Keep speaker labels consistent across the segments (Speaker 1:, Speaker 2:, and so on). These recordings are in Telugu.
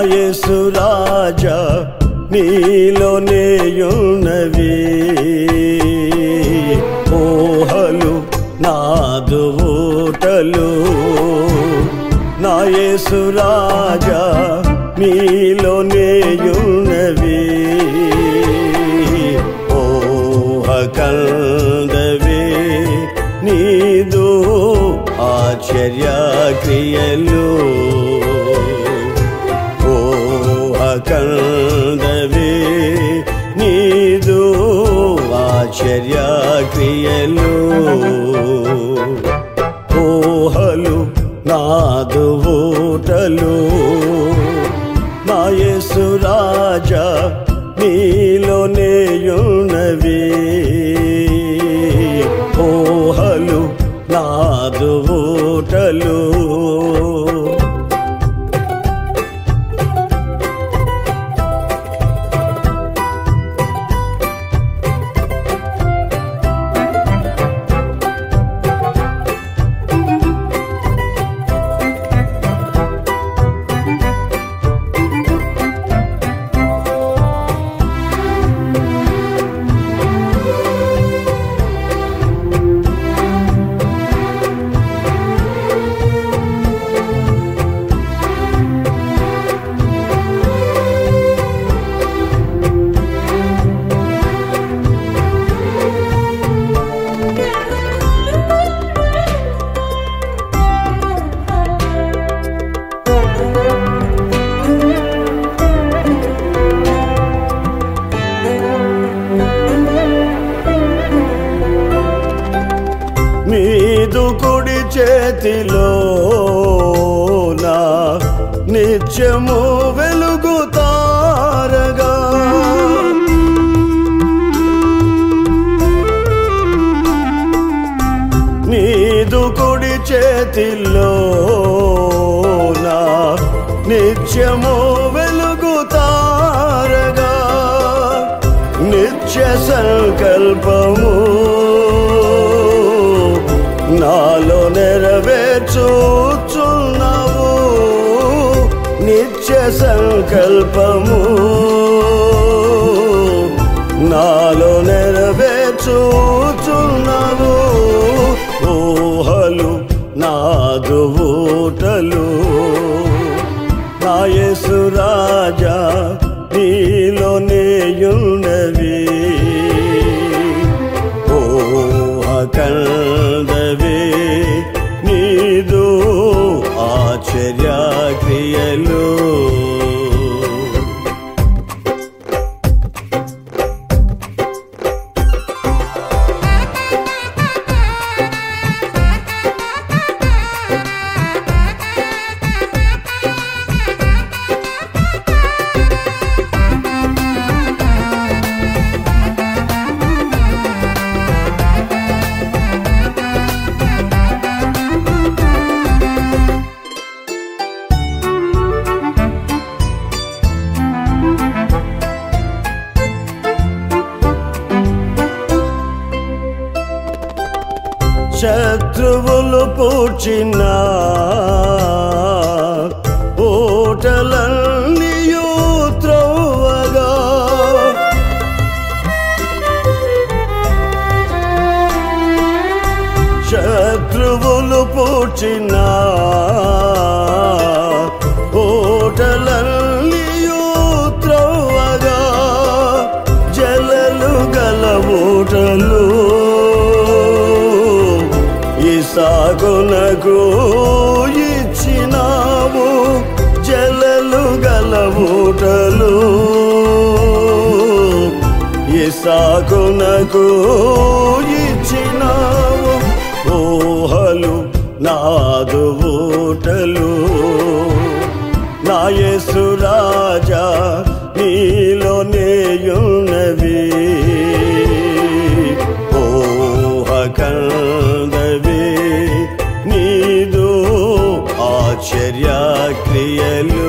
Speaker 1: యేసు రాజా నీలోనేయున్నవి ఊహలు నాదు ఊటలు నా యేసు రాజా నీలోనేయున్నవి ఊహ కందవే నీదు ఆశ్చర్య క్రియలు ఊహ కందవే నీదు ఆశ్చర్య క్రియలు ఊహలు నాదు ఊటలు నా యేసు రాజా నీలోనేయున్నవి ఊహలు నాదు ఊటలు నీదు కుడి చేతిలో నా నిత్యము వెలుగుతారగా నీదు కుడి చేతిలో నా నిత్యము వెలుగుతారగా నిత్య సంకల్పము నాలో నెరవేర్చుచున్నావు నిత్య సంకల్పము నాలో నెరవేర్చుచున్నావు ఊహలు నాదు ఊటలు నా యేసు రాజా నీలోనేయున్నవి ఊహ కందవే నీదు ఆశ్చర్య క్రియలు శత్రువులు పూడ్చిన ఓటలన్నీయు త్రోవగా శత్రువులు పూడ్చిన ఓటలన్నీయు త్రోవగా జలలు గల ఓటలు ఇసాగునకు ఇచ్చినావు జలలు గల ఊటలు ఇసాగునకు ఇచ్చినావు ఊహలు నాదు ఊటలు నా యేసు రాజా నీలోనేయున్నవి ఊహ కందవే నీదు ఆశ్చర్య క్రియలు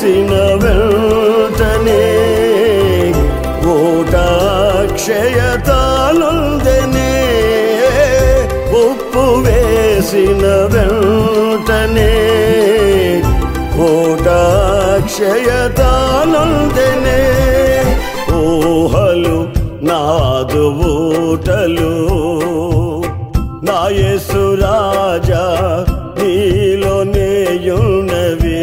Speaker 1: వేసిన వెంటనే ఓటాక్షయతానుందనే ఉప్పు వేసిన వెంటనే ఓటాక్షయతానుందనే ఊహలు నాదు ఊటలు నా యేసు రాజా నీలోనేయున్నవి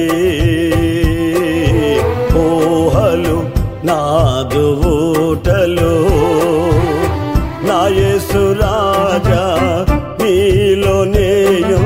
Speaker 1: ఊహలు నాదు ఊటలు నా యేసు రాజా నీలోనేయున్నవి